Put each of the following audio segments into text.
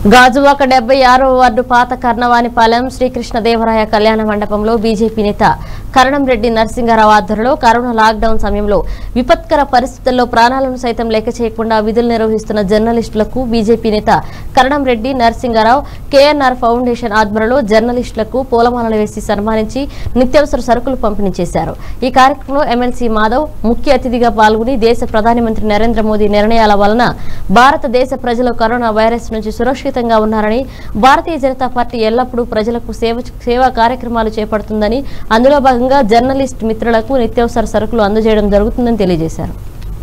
గాజువాక డెబ్బై ఆరో వార్డు పాత కర్ణవానిపాలెం శ్రీకృష్ణదేవరాయ కళ్యాణ మండపంలో బీజేపీ నేత కరణంరెడ్డి నరసింహారావు ఆధ్వర్యంలో కరోనా లాక్డౌన్ సమయంలో విపత్కర పరిస్థితుల్లో ప్రాణాలను సైతం లెక్క చేయకుండా విధులు నిర్వహిస్తున్న జర్నలిస్టులకు బీజేపీ నేత కరణంరెడ్డి నరసింహారావు కేఎన్ఆర్ ఫౌండేషన్ ఆధ్వర్యంలో జర్నలిస్టులకు పూలమాలలు వేసి సన్మానించి నిత్యావసర సరుకులు పంపిణీ చేశారు ఈ కార్యక్రమంలో ఎమ్మెల్సీ మాధవ్ ముఖ్య అతిథిగా పాల్గొని దేశ ప్రధాని మంత్రి నరేంద్ర మోదీ నిర్ణయాల వలన భారతదేశ ప్రజలు కరోనా వైరస్ నుంచి సురక్షితంగా ఉన్నారని భారతీయ జనతా పార్టీ ఎల్లప్పుడూ ప్రజలకు సేవ సేవా కార్యక్రమాలు చేపడుతుందని అందులో భాగంగా జర్నలిస్ట్ మిత్రులకు నిత్యావసర సరుకులు అందజేయడం జరుగుతుందని తెలియజేశారు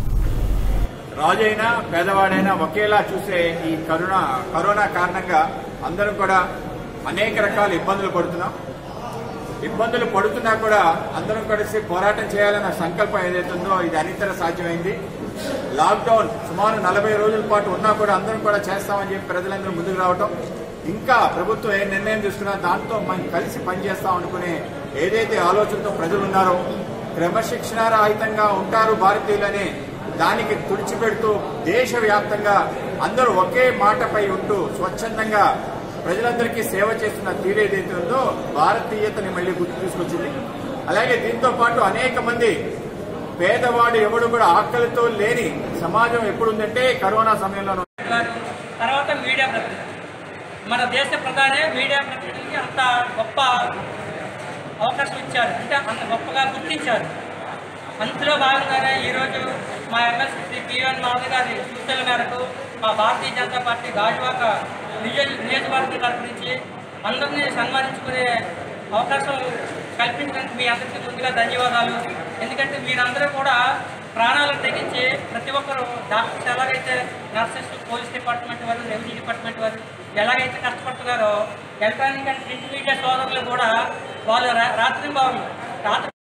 రాజైనా పేదవాడైనా ఒకేలా చూసే ఈ కరోనా కరోనా కారణంగా అందరం కూడా అనేక రకాల ఇబ్బందులు పడుతున్నాం ఇబ్బందులు పడుతున్నా కూడా అందరం కలిసి పోరాటం చేయాలన్న సంకల్పం ఏదైతే ఉందో ఇది అనితర సాధ్యమైంది లాక్డౌన్ సుమారు నలభై రోజుల పాటు ఉన్నా కూడా అందరం కూడా చేస్తామని చెప్పి ప్రజలందరూ ముందుకు రావటం ఇంకా ప్రభుత్వం ఏ నిర్ణయం తీసుకున్నా దాంతో మనం కలిసి పనిచేస్తాం అనుకునే ఏదైతే ఆలోచనతో ప్రజలు ఉన్నారో క్రమశిక్షణారహితంగా ఉంటారు భారతీయులనే దానికి తుడిచిపెడుతూ దేశవ్యాప్తంగా అందరూ ఒకే మాటపై ఉంటూ స్వచ్ఛందంగా ప్రజలందరికీ సేవ చేస్తున్న తీరు ఏదైతే ఉందో భారతీయతని మళ్ళీ గుర్తు తీసుకొచ్చింది అలాగే దీంతో పాటు అనేక మంది పేదవాడు ఎవడు కూడా ఆకలితో లేని సమాజం ఎప్పుడుందంటే కరోనా సమయంలో గారు తర్వాత మీడియా ప్రతినిధి మన దేశ ప్రధానే మీడియా ప్రతినిధికి అంత గొప్ప అవకాశం ఇచ్చారు అంటే అంత గొప్పగా గుర్తించారు అందులో భాగంగానే ఈరోజు మా ఎమ్మెల్సీ శ్రీ పిఎన్ మాధవ్ గారి సూచనల మేరకు మా భారతీయ జనతా పార్టీ గాజువాక నియోజ నియోజకవర్గం తరపు నుంచి అందరినీ సన్మానించుకునే అవకాశం కల్పించినందుకు మీ అందరికీ ముందుగా ధన్యవాదాలు ఎందుకంటే మీరందరూ కూడా ప్రాణాలను తెగించి ప్రతి ఒక్కరు డాక్టర్స్ ఎలాగైతే నర్సెస్ పోలీస్ డిపార్ట్మెంట్ వారు రెవెన్యూ డిపార్ట్మెంట్ వారు ఎలాగైతే కష్టపడుతున్నారో ఎలక్ట్రానిక్ అండ్ ప్రింట్ మీడియా సోదరులు కూడా వాళ్ళు రా- రాత్రి బాగుంది రాత్రి